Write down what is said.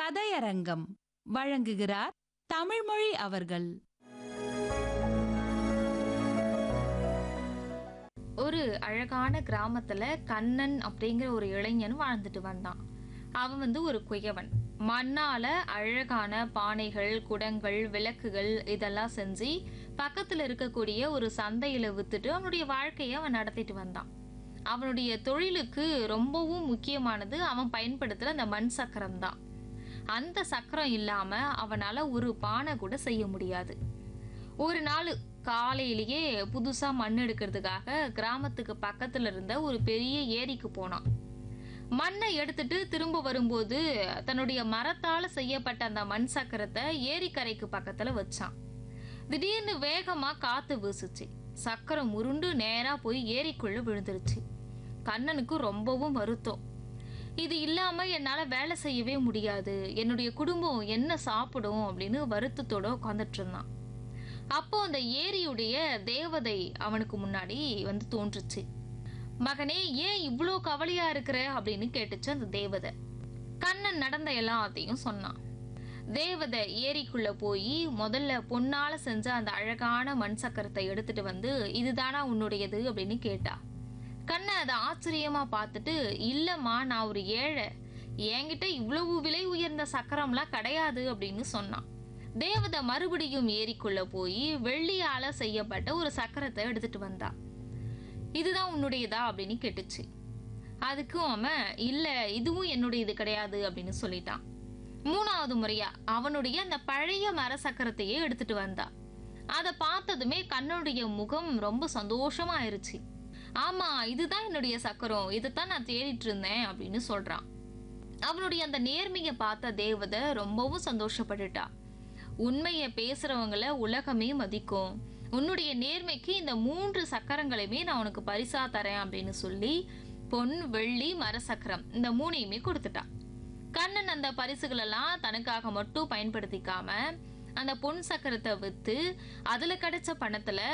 கதையரங்கம் வழங்குகிறார் தமிழ்மொழி அவர்கள் ஒரு அழகான கிராமத்துல கண்ணன் அப்படிங்கிற ஒரு இளைஞன் வாழ்ந்துட்டு வந்தான் அவன் வந்து ஒரு குயவன் மண்ணால அழகான பானைகள் குடங்கள் விளக்குகள் இதெல்லாம் செஞ்சு பக்கத்துல இருக்கக்கூடிய ஒரு சந்தையில வித்துட்டு அவனுடைய வாழ்க்கையை அவன் நடத்திட்டு வந்தான் அவனுடைய தொழிலுக்கு ரொம்பவும் முக்கியமானது அவன் பயன்படுத்துற அந்த மண் சக்கரம் தான் அந்த சக்கரம் இல்லாம அவனால ஒரு பானை கூட செய்ய முடியாது ஒரு நாள் காலையிலேயே புதுசா மண் எடுக்கிறதுக்காக கிராமத்துக்கு பக்கத்துல இருந்த ஒரு பெரிய ஏரிக்கு போனான் மண்ணை எடுத்துட்டு திரும்ப வரும்போது தன்னுடைய மரத்தால செய்யப்பட்ட அந்த மண் சக்கரத்தை ஏரிக்கரைக்கு பக்கத்துல வச்சான் திடீர்னு வேகமா காத்து வீசுச்சு சக்கரம் உருண்டு நேரா போய் ஏரிக்குள்ள விழுந்துருச்சு கண்ணனுக்கு ரொம்பவும் வருத்தம் இது இல்லாம என்னால வேலை செய்யவே முடியாது என்னுடைய குடும்பம் என்ன சாப்பிடும் அப்படின்னு வருத்தத்தோட உட்காந்துட்டு இருந்தான் அப்போ அந்த ஏரியுடைய தேவதை அவனுக்கு முன்னாடி வந்து தோன்றுச்சு மகனே ஏன் இவ்வளோ கவலையா இருக்கிற அப்படின்னு கேட்டுச்சு அந்த தேவதை கண்ணன் நடந்த எல்லாத்தையும் சொன்னான் தேவதை ஏரிக்குள்ள போய் முதல்ல பொன்னால செஞ்ச அந்த அழகான மண் சக்கரத்தை எடுத்துட்டு வந்து இதுதானா உன்னுடையது அப்படின்னு கேட்டா கண்ணன் அதை ஆச்சரியமா பார்த்துட்டு இல்லம்மா நான் ஒரு ஏழை என்கிட்ட இவ்வளவு விலை உயர்ந்த சக்கரம்லாம் கிடையாது அப்படின்னு சொன்னான் தேவதை மறுபடியும் ஏரிக்குள்ள போய் வெள்ளியால செய்யப்பட்ட ஒரு சக்கரத்தை எடுத்துட்டு வந்தா இதுதான் உன்னுடையதா அப்படின்னு கேட்டுச்சு அதுக்கும் அவன் இல்ல இதுவும் என்னுடையது கிடையாது அப்படின்னு சொல்லிட்டான் மூணாவது முறையா அவனுடைய அந்த பழைய மர சக்கரத்தையே எடுத்துட்டு வந்தா அதை பார்த்ததுமே கண்ணனுடைய முகம் ரொம்ப சந்தோஷமா ஆயிருச்சு ஆமா இதுதான் என்னுடைய சக்கரம் இதைத்தான் நான் தேடிட்டு இருந்தேன் அப்படின்னு சொல்றான் அவனுடைய அந்த நேர்மையை பார்த்த தேவதை ரொம்பவும் சந்தோஷப்பட்டுட்டா உண்மையை பேசுறவங்கள உலகமே மதிக்கும் உன்னுடைய நேர்மைக்கு இந்த மூன்று சக்கரங்களையுமே நான் உனக்கு பரிசா தரேன் அப்படின்னு சொல்லி பொன் வெள்ளி மர சக்கரம் இந்த மூணையுமே கொடுத்துட்டான் கண்ணன் அந்த பரிசுகளெல்லாம் தனக்காக மட்டும் பயன்படுத்திக்காம அந்த பொன் சக்கரத்தை வித்து அதுல கிடைச்ச பணத்துல